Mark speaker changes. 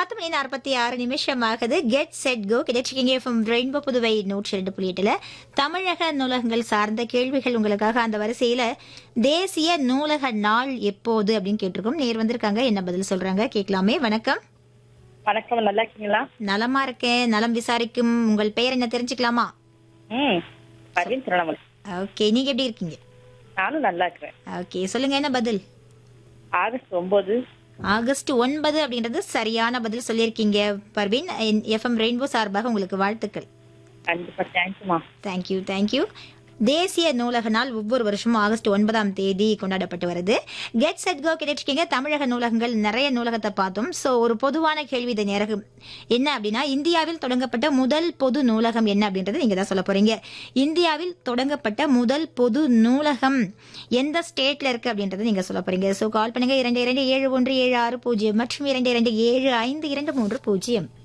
Speaker 1: பத்து மணி நாற்பத்தி ஆறு நிமிஷம் ஆகுது கெட் செட் கோ கிடைச்சிக்கிங்க ஃப்ரம் ரெயின்போ புதுவை நூற்றி ரெண்டு புள்ளி எட்டுல தமிழக நூலகங்கள் சார்ந்த கேள்விகள் உங்களுக்காக அந்த வரிசையில தேசிய நூலக நாள் எப்போது அப்படின்னு கேட்டிருக்கோம் நேர் வந்திருக்காங்க என்ன பதில் சொல்றாங்க கேட்கலாமே வணக்கம்
Speaker 2: வணக்கம் நல்லா இருக்கீங்களா
Speaker 1: நலமா இருக்கேன் நலம் விசாரிக்கும் உங்கள் பெயர் என்ன தெரிஞ்சுக்கலாமா
Speaker 2: ம் பர்வீன் திருவண்ணாமலை
Speaker 1: ஓகே நீங்க எப்படி இருக்கீங்க
Speaker 2: நானும் நல்லா இருக்கிறேன்
Speaker 1: ஓகே சொல்லுங்க என்ன பதில்
Speaker 2: ஆகஸ்ட் ஒன்பது
Speaker 1: ஆகஸ்ட் ஒன்பது அப்படின்றது சரியான பதில் சொல்லியிருக்கீங்க பர்வீன் எஃப்எம் ரெயின்போ சார்பாக உங்களுக்கு வாழ்த்துக்கள்
Speaker 2: கண்டிப்பா தேங்க்யூமா
Speaker 1: தேங்க்யூ தேங்க்யூ தேசிய நூலக நாள் ஒவ்வொரு வருஷமும் ஆகஸ்ட் ஒன்பதாம் தேதி கொண்டாடப்பட்டு வருது கெட் செட் கோ கிடைச்சிருக்கீங்க தமிழக நூலகங்கள் நிறைய நூலகத்தை பார்த்தோம் ஸோ ஒரு பொதுவான கேள்வி இந்த நேரம் என்ன அப்படின்னா இந்தியாவில் தொடங்கப்பட்ட முதல் பொது நூலகம் என்ன அப்படின்றது நீங்க தான் சொல்ல போறீங்க இந்தியாவில் தொடங்கப்பட்ட முதல் பொது நூலகம் எந்த ஸ்டேட்ல இருக்கு அப்படின்றத நீங்க சொல்ல போறீங்க ஸோ கால் பண்ணுங்க இரண்டு இரண்டு ஏழு ஒன்று ஏழு ஆறு பூஜ்ஜியம் மற்றும் இரண்டு இரண்டு ஏழு ஐந்து இரண்டு மூன்று பூஜ்ஜியம்